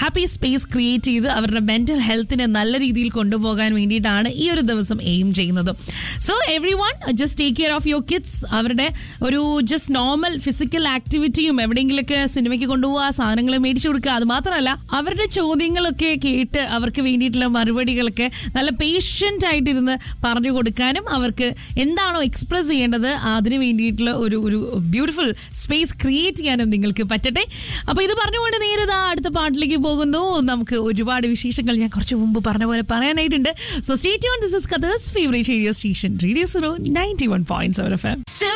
happy space create ചെയ്ത് അവരുടെ mental ഹെൽത്തിനെ നല്ല രീതിയിൽ കൊണ്ടുപോകാൻ വേണ്ടിയിട്ടാണ് ഈ ഒരു ദിവസം എയിം ചെയ്യുന്നത് so everyone just take care of your kids അവരുടെ ഒരു ജസ്റ്റ് നോർമൽ ഫിസിക്കൽ ആക്ടിവിറ്റിയും എവിടെയെങ്കിലൊക്കെ സിനിമയ്ക്ക് കൊണ്ടുപോകുക സാധനങ്ങൾ മേടിച്ചു കൊടുക്കുക അത് മാത്രമല്ല അവരുടെ ചോദ്യങ്ങളൊക്കെ കേട്ട് അവർക്ക് വേണ്ടിയിട്ടുള്ള മറുപടികളൊക്കെ നല്ല പേഷ്യൻ്റ് ആയിട്ടിരുന്ന് പറഞ്ഞു കൊടുക്കാനും അവർക്ക് എന്താണോ എക്സ്പ്രസ് ചെയ്യേണ്ടത് അതിന് വേണ്ടിയിട്ടുള്ള ഒരു ഒരു ബ്യൂട്ടിഫുൾ സ്പേസ് ക്രിയേറ്റ് ചെയ്യാനും നിങ്ങൾക്ക് പറ്റട്ടെ അപ്പൊ ഇത് പറഞ്ഞുകൊണ്ട് നേരെ ദാ അടുത്ത പാട്ടിലേക്ക് പോകുന്നു നമുക്ക് ഒരുപാട് വിശേഷങ്ങൾ ഞാൻ കുറച്ച് മുമ്പ് പറഞ്ഞ പോലെ പറയാനായിട്ടുണ്ട് so stay on this is Qatar's favourite radio station radio Suno ninety one point seven F M